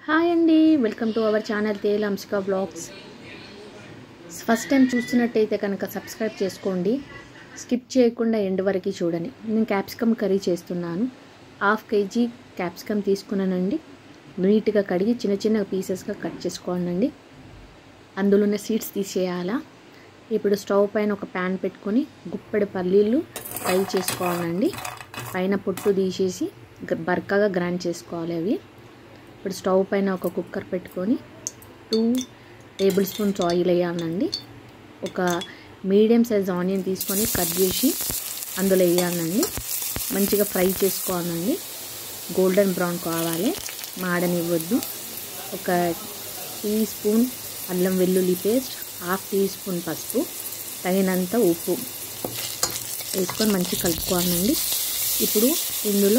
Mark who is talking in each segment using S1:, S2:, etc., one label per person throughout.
S1: hi అండి welcome to our channel తేల్ Anshika blogs first time చూస్తున్నట్టయితే కనుక సబ్స్క్రైబ్ చేసుకోండి స్కిప్ చేయకుండా ఎండ్ వరకు చూడండి నేను క్యాప్సికమ్ కర్రీ చేస్తున్నాను హాఫ్ కేజీ క్యాప్సికమ్ తీసుకున్నానండి నీట్గా కడిగి చిన్న చిన్న పీసెస్గా కట్ చేసుకోవాలండి అందులో ఉన్న సీడ్స్ తీసేయాలా ఇప్పుడు స్టవ్ పైన ఒక ప్యాన్ పెట్టుకొని గుప్పెడు పల్లీలు ఫ్రై చేసుకోవాలండి పైన పొట్టు తీసేసి బరకగా గ్రైండ్ చేసుకోవాలి అవి ఇప్పుడు స్టవ్ పైన ఒక కుక్కర్ పెట్టుకొని టూ టేబుల్ స్పూన్స్ ఆయిల్ వేయాలండి ఒక మీడియం సైజ్ ఆనియన్ తీసుకొని కట్ చేసి అందులో వేయాలండి మంచిగా ఫ్రై చేసుకోవాలండి గోల్డెన్ బ్రౌన్ కావాలి మాడనివ్వద్దు ఒక టీ స్పూన్ అల్లం వెల్లుల్లి పేస్ట్ హాఫ్ టీ స్పూన్ పసుపు తగినంత ఉప్పు వేసుకొని మంచిగా కలుపుకోవాలండి ఇప్పుడు ఇందులో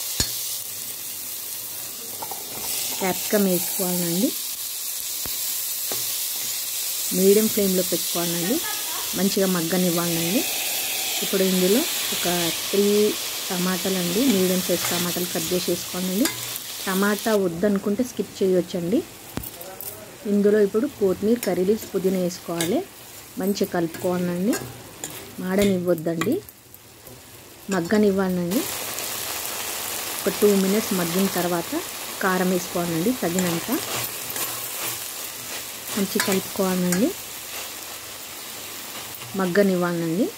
S1: క్యాప్సికమ్ వేసుకోవాలండి మీడియం ఫ్లేమ్లో పెట్టుకోవాలండి మంచిగా మగ్గనివ్వాలండి ఇప్పుడు ఇందులో ఒక త్రీ టమాటాలు అండి మీడియం సైజ్ టమాటాలు కట్ చేసి వేసుకోవాలండి టమాటా వద్దనుకుంటే స్కిప్ చేయొచ్చండి ఇందులో ఇప్పుడు కొత్తిమీర కర్రీ లీవ్స్ పుదీనా వేసుకోవాలి మంచిగా కలుపుకోవాలండి మాడనివ్వద్దండి మగ్గనివ్వాలండి ఒక టూ మినిట్స్ మగ్గిన తర్వాత కారం వేసుకోవాలండి తగినంత మంచి కలుపుకోవాలండి మగ్గనివ్వాలండి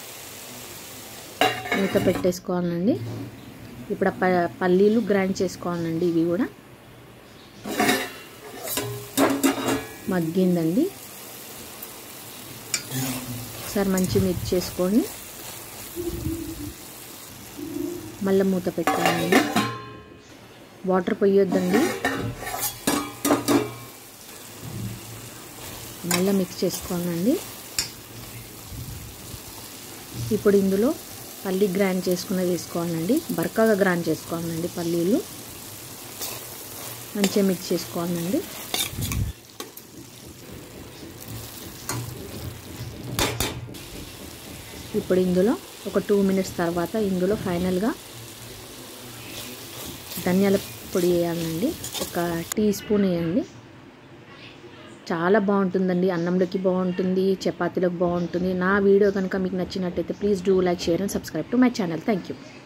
S1: మూత పెట్టేసుకోవాలండి ఇప్పుడు ప పల్లీలు గ్రైండ్ చేసుకోవాలండి ఇవి కూడా మగ్గిందండి ఒకసారి మంచి మిక్స్ చేసుకొని మళ్ళీ మూత పెట్టాలండి వాటర్ పొయ్యొద్దండి మళ్ళీ మిక్స్ చేసుకోవాలండి ఇప్పుడు ఇందులో పల్లి గ్రైండ్ చేసుకున్నది వేసుకోవాలండి బరకగా గ్రైండ్ చేసుకోవాలండి పల్లీలు మంచిగా మిక్స్ చేసుకోవాలండి ఇప్పుడు ఇందులో ఒక టూ మినిట్స్ తర్వాత ఇందులో ఫైనల్గా ధనియాల పొడి వేయాలండి ఒక టీ స్పూన్ వేయండి చాలా బాగుంటుందండి అన్నంలోకి బాగుంటుంది చపాతీలోకి బాగుంటుంది నా వీడియో కనుక మీకు నచ్చినట్టయితే please do like share and subscribe to my channel thank you